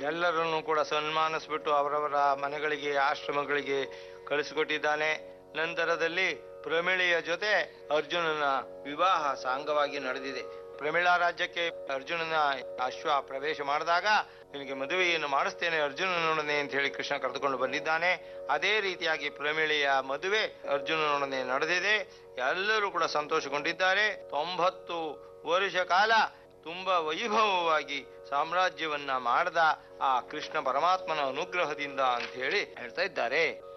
ಎಲ್ಲರನ್ನು ಕೂಡ ಸನ್ಮಾನಿಸ್ಬಿಟ್ಟು ಅವರವರ ಮನೆಗಳಿಗೆ ಆಶ್ರಮಗಳಿಗೆ ಕಳಿಸಿಕೊಟ್ಟಿದ್ದಾನೆ ನಂತರದಲ್ಲಿ ಪ್ರಮಿಳೆಯ ಜೊತೆ ಅರ್ಜುನನ ವಿವಾಹ ಸಾಂಗವಾಗಿ ನಡೆದಿದೆ ಪ್ರಮಿಳಾ ರಾಜ್ಯಕ್ಕೆ ಅರ್ಜುನನ ಅಶ್ವ ಪ್ರವೇಶ ಮಾಡಿದಾಗ ನಿನಗೆ ಮದುವೆಯನ್ನು ಮಾಡಿಸ್ತೇನೆ ಅರ್ಜುನನೊಡನೆ ಅಂತ ಹೇಳಿ ಕೃಷ್ಣ ಕರೆದುಕೊಂಡು ಬಂದಿದ್ದಾನೆ ಅದೇ ರೀತಿಯಾಗಿ ಪ್ರಮಿಳೆಯ ಮದುವೆ ಅರ್ಜುನನೊಡನೆ ನಡೆದಿದೆ ಎಲ್ಲರೂ ಕೂಡ ಸಂತೋಷಗೊಂಡಿದ್ದಾರೆ ತೊಂಬತ್ತು ವರುಷ ಕಾಲ ತುಂಬಾ ವೈಭವವಾಗಿ ಸಾಮ್ರಾಜ್ಯವನ್ನ ಮಾಡದ ಆ ಕೃಷ್ಣ ಪರಮಾತ್ಮನ ಅನುಗ್ರಹದಿಂದ ಅಂತ ಹೇಳಿ ಹೇಳ್ತಾ ಇದ್ದಾರೆ